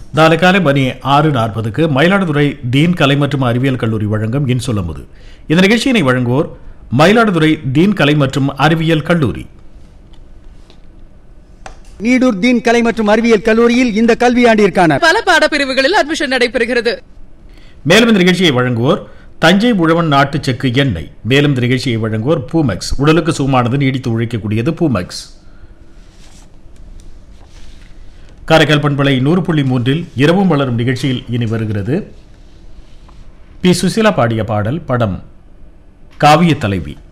நாளை காலை மணி ஆறு நாற்பதுக்கு மயிலாடுதுறை தீன் கலை மற்றும் அறிவியல் கல்லூரி வழங்கும் இன் சொல்லமுது இந்த நிகழ்ச்சியினை வழங்குவோர் மயிலாடுதுறை தீன் கலை மற்றும் அறிவியல் கல்லூரி நீடூர் தீன் கலை மற்றும் அறிவியல் கல்லூரியில் இந்த கல்வியாண்டிற்கான பல பாடப்பிரிவுகளில் அட்மிஷன் நடைபெறுகிறது மேலும் இந்த நிகழ்ச்சியை வழங்குவோர் தஞ்சை உழவன் நாட்டு செக்கு எண்ணெய் மேலும் இந்த நிகழ்ச்சியை வழங்குவோர் பூமெக்ஸ் உடலுக்கு சுகமானது நீடித்து உழைக்கக்கூடியது பூமெக்ஸ் காரைக்கால் பண்பலை நூறு புள்ளி மூன்றில் இரவும் வளரும் நிகழ்ச்சியில் இனி வருகிறது பி சுசீலா பாடிய பாடல் படம் காவிய தலைவி